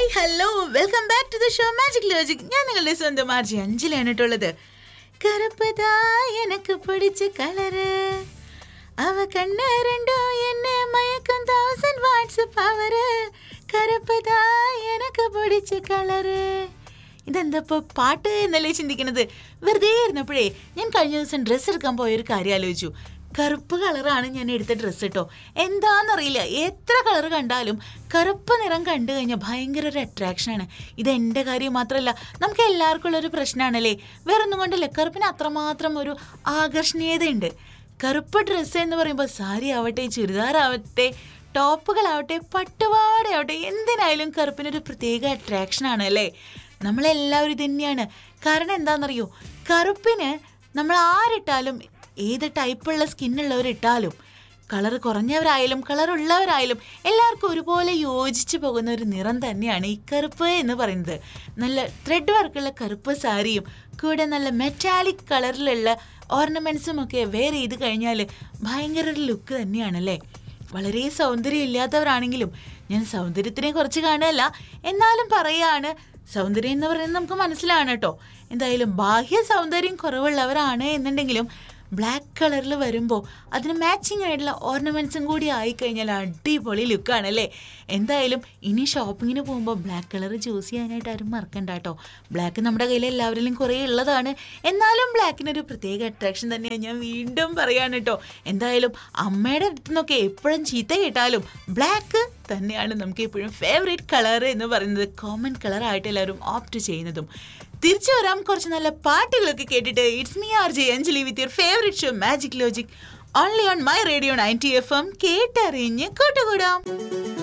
hi hello welcome back to the show magic logic ഞാൻ നിങ്ങളുടെ സ്വന്തം ആർജി അഞ്ചിലാണ് കേട്ടുള്ളത് കറുപ്പതാ എനക്ക് പിടിച്ച കളറ് അവ കണ്ണ് രണ്ടോ എന്നെ മയക്കം തൗസൻഡ് വാട്സ് പവറ് കറുപ്പതാ എനക്ക് പിടിച്ച കളറ് ഇതെന്താ ഇപ്പോൾ പാട്ട് എന്നല്ലേ ചിന്തിക്കുന്നത് വെറുതെ ഇരുന്നപ്പോഴേ ഞാൻ കഴിഞ്ഞ ദിവസം ഡ്രസ്സ് എടുക്കാൻ പോയ ഒരു കാര്യം ആലോചിച്ചു കറുപ്പ് കളറാണ് ഞാൻ എടുത്ത ഡ്രസ്സ് കേട്ടോ എന്താണെന്നറിയില്ല എത്ര കളർ കണ്ടാലും കറുപ്പ് നിറം കണ്ടു കഴിഞ്ഞാൽ ഭയങ്കര ഒരു അട്രാക്ഷനാണ് ഇത് എൻ്റെ കാര്യം മാത്രമല്ല നമുക്ക് എല്ലാവർക്കും ഉള്ളൊരു പ്രശ്നമാണല്ലേ വേറൊന്നും കൊണ്ടല്ലേ കറുപ്പിന് അത്രമാത്രം ഒരു ആകർഷണീയതയുണ്ട് കറുപ്പ് ഡ്രസ്സ് എന്ന് പറയുമ്പോൾ സാരി ആവട്ടെ ചുരിദാറാവട്ടെ ടോപ്പുകളാവട്ടെ പട്ടുപാടയാവട്ടെ എന്തിനായാലും കറുപ്പിനൊരു പ്രത്യേക അട്രാക്ഷനാണ് അല്ലേ നമ്മളെല്ലാവരും ഇത് തന്നെയാണ് കാരണം എന്താണെന്നറിയോ കറുപ്പിന് നമ്മൾ ആരിട്ടാലും ഏത് ടൈപ്പുള്ള സ്കിന്നുള്ളവരിട്ടാലും കളർ കുറഞ്ഞവരായാലും കളർ ഉള്ളവരായാലും എല്ലാവർക്കും ഒരുപോലെ യോജിച്ച് പോകുന്ന ഒരു നിറം തന്നെയാണ് ഈ കറുപ്പ് എന്ന് പറയുന്നത് നല്ല ത്രെഡ് വർക്കുള്ള കറുപ്പ് സാരിയും കൂടെ നല്ല മെറ്റാലിക് കളറിലുള്ള ഓർണമെൻറ്റ്സും ഒക്കെ വെയർ ചെയ്ത് കഴിഞ്ഞാൽ ഭയങ്കര ഒരു ലുക്ക് തന്നെയാണല്ലേ വളരെ സൗന്ദര്യം ഇല്ലാത്തവരാണെങ്കിലും ഞാൻ സൗന്ദര്യത്തിനെ കുറിച്ച് കാണുകയല്ല എന്നാലും പറയാണ് സൗന്ദര്യം എന്ന് പറയുന്നത് നമുക്ക് മനസ്സിലാണ് കേട്ടോ എന്തായാലും ബാഹ്യ സൗന്ദര്യം കുറവുള്ളവരാണ് എന്നുണ്ടെങ്കിലും ബ്ലാക്ക് കളറിൽ വരുമ്പോൾ അതിന് മാച്ചിങ് ആയിട്ടുള്ള ഓർണമെൻറ്റ്സും കൂടി ആയിക്കഴിഞ്ഞാൽ അടിപൊളി ലുക്കാണ് അല്ലേ എന്തായാലും ഇനി ഷോപ്പിങ്ങിന് പോകുമ്പോൾ ബ്ലാക്ക് കളർ ചൂസ് ചെയ്യാനായിട്ട് ആരും മറക്കണ്ട കേട്ടോ ബ്ലാക്ക് നമ്മുടെ കയ്യിൽ എല്ലാവരിലും കുറേ ഉള്ളതാണ് എന്നാലും ബ്ലാക്കിനൊരു പ്രത്യേക അട്രാക്ഷൻ തന്നെയാണ് ഞാൻ വീണ്ടും പറയാണ് കേട്ടോ എന്തായാലും അമ്മയുടെ അടുത്ത് നിന്നൊക്കെ എപ്പോഴും ചീത്ത കേട്ടാലും ബ്ലാക്ക് തന്നെയാണ് നമുക്ക് എപ്പോഴും ഫേവറേറ്റ് കളർ എന്ന് പറയുന്നത് കോമൺ കളറായിട്ട് എല്ലാവരും ഓപ്റ്റ് ചെയ്യുന്നതും തിരിച്ചു വരാം കുറച്ച് നല്ല പാട്ടുകളൊക്കെ കേട്ടിട്ട് it's me R J Anjali with your favourite show magic logic only on my radio ninety F M കേട്ടറിഞ്ഞ് കൂട്ടുകൂടാം